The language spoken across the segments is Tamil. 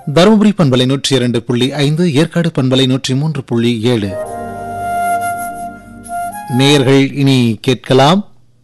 தருமபுரி பண்பலை நூற்றி இரண்டு புள்ளி ஐந்து ஏற்காடு பண்பலை நூற்றி மூன்று புள்ளி ஏழு நேயர்கள் இனி கேட்கலாம்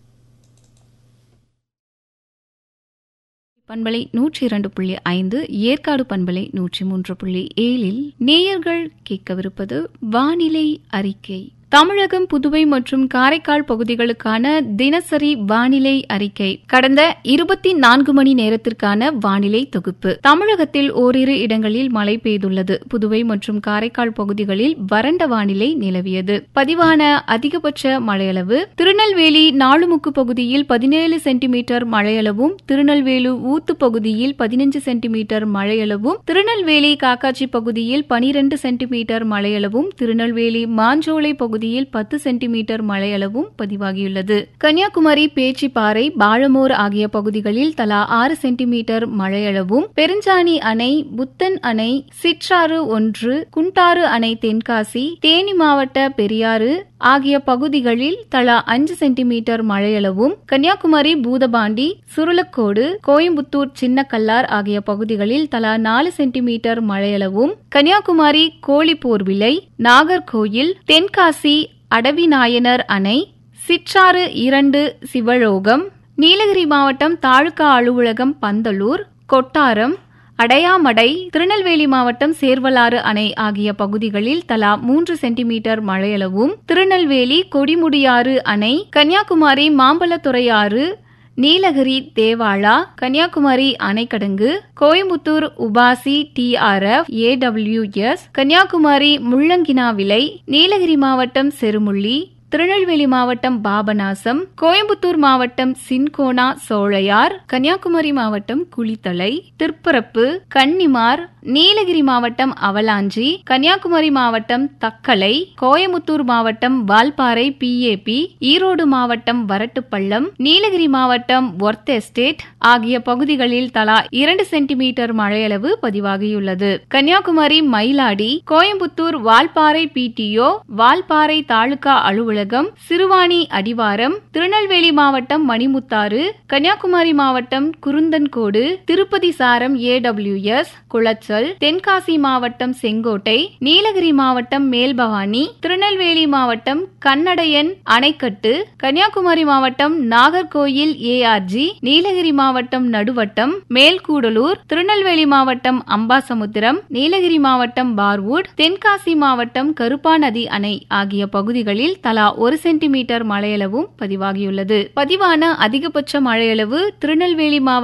பண்பலை நூற்றி இரண்டு புள்ளி ஐந்து ஏற்காடு பண்பலை நூற்றி மூன்று புள்ளி ஏழில் நேயர்கள் கேட்கவிருப்பது வானிலை அறிக்கை தமிழகம் புதுவை மற்றும் காரைக்கால் பகுதிகளுக்கான தினசரி வானிலை அறிக்கை கடந்த இருபத்தி நான்கு மணி நேரத்திற்கான வானிலை தொகுப்பு தமிழகத்தில் ஓரிரு இடங்களில் மழை பெய்துள்ளது புதுவை மற்றும் காரைக்கால் பகுதிகளில் வறண்ட வானிலை நிலவியது பதிவான அதிகபட்ச மழையளவு திருநெல்வேலி நாலுமுக்கு பகுதியில் பதினேழு சென்டிமீட்டர் மழையளவும் திருநெல்வேலி ஊத்து பகுதியில் பதினஞ்சு சென்டிமீட்டர் மழையளவும் திருநெல்வேலி காக்காட்சி பகுதியில் பனிரெண்டு சென்டிமீட்டர் மழையளவும் திருநெல்வேலி மாஞ்சோலை பகுதியில் பத்து சென்டிமீட்டர் மழையளவும் பதிவாகியுள்ளது கன்னியாகுமரி பேச்சிப்பாறை பாழமூர் ஆகிய பகுதிகளில் தலா ஆறு சென்டிமீட்டர் மழையளவும் பெருஞ்சாணி அணை புத்தன் அணை சிற்றாறு ஒன்று குண்டாறு அணை தென்காசி தேனி மாவட்ட பெரியாறு ஆகிய பகுதிகளில் தலா அஞ்சு சென்டிமீட்டர் மழையளவும் கன்னியாகுமரி பூதபாண்டி சுருளக்கோடு கோயம்புத்தூர் சின்னக்கல்லார் ஆகிய பகுதிகளில் தலா நாலு சென்டிமீட்டர் மழையளவும் கன்னியாகுமரி கோழிப்போர்விலை நாகர்கோயில் தென்காசி அடவிநாயனர் அணை சிற்றாறு இரண்டு சிவலோகம் நீலகிரி மாவட்டம் தாலுகா அலுவலகம் பந்தலூர் கொட்டாரம் அடையாமடை திருநெல்வேலி மாவட்டம் சேர்வலாறு அணை ஆகிய பகுதிகளில் தலா மூன்று சென்டிமீட்டர் மழையளவும் திருநெல்வேலி கொடிமுடியாறு அணை Kanyakumari Mambalathuraiyar Nilgiri Devala Kanyakumari Anaikidangu Coimbatore UPASI TRF AWS Kanyakumari Mullanginavilai Nilgiri மாவட்டம் செருமுள்ளி திருநெல்வேலி மாவட்டம் பாபநாசம் கோயம்புத்தூர் மாவட்டம் சின்கோனா சோழையார் கன்னியாகுமரி மாவட்டம் குளித்தலை திருப்பரப்பு கன்னிமார் நீலகிரி மாவட்டம் அவலாஞ்சி கன்னியாகுமரி மாவட்டம் தக்கலை கோயமுத்தூர் மாவட்டம் வால்பாறை பிஏபி ஈரோடு மாவட்டம் வரட்டுப்பள்ளம் நீலகிரி மாவட்டம் ஒர்த் எஸ்டேட் ஆகிய பகுதிகளில் தலா இரண்டு சென்டிமீட்டர் மழையளவு பதிவாகியுள்ளது கன்னியாகுமரி மயிலாடி கோயம்புத்தூர் வால்பாறை பிடிஓ வால்பாறை தாலுகா அலுவலகம் சிறுவாணி அடிவாரம் திருநெல்வேலி மாவட்டம் மணிமுத்தாறு கன்னியாகுமரி மாவட்டம் குருந்தன்கோடு திருப்பதி சாரம் ஏடபிள்யூஎஸ் குளச்சல் தென்காசி மாவட்டம் செங்கோட்டை நீலகிரி மாவட்டம் மேல்பவானி திருநெல்வேலி மாவட்டம் கண்ணடையன் அணைக்கட்டு கன்னியாகுமரி மாவட்டம் நாகர்கோயில் ஏஆர்ஜி நீலகிரி மாவட்டம் நடுவட்டம் மேல்கூடலூர் திருநெல்வேலி மாவட்டம் அம்பாசமுத்திரம் நீலகிரி மாவட்டம் பார்வூட் தென்காசி மாவட்டம் கருப்பாநதி அணை ஆகிய பகுதிகளில் தலா ஒரு சென்டிமீட்டர் மழையளவும் பதிவாகியுள்ளது பதிவான அதிகபட்ச மழையளவு திருநெல்வேலி மாவட்டம்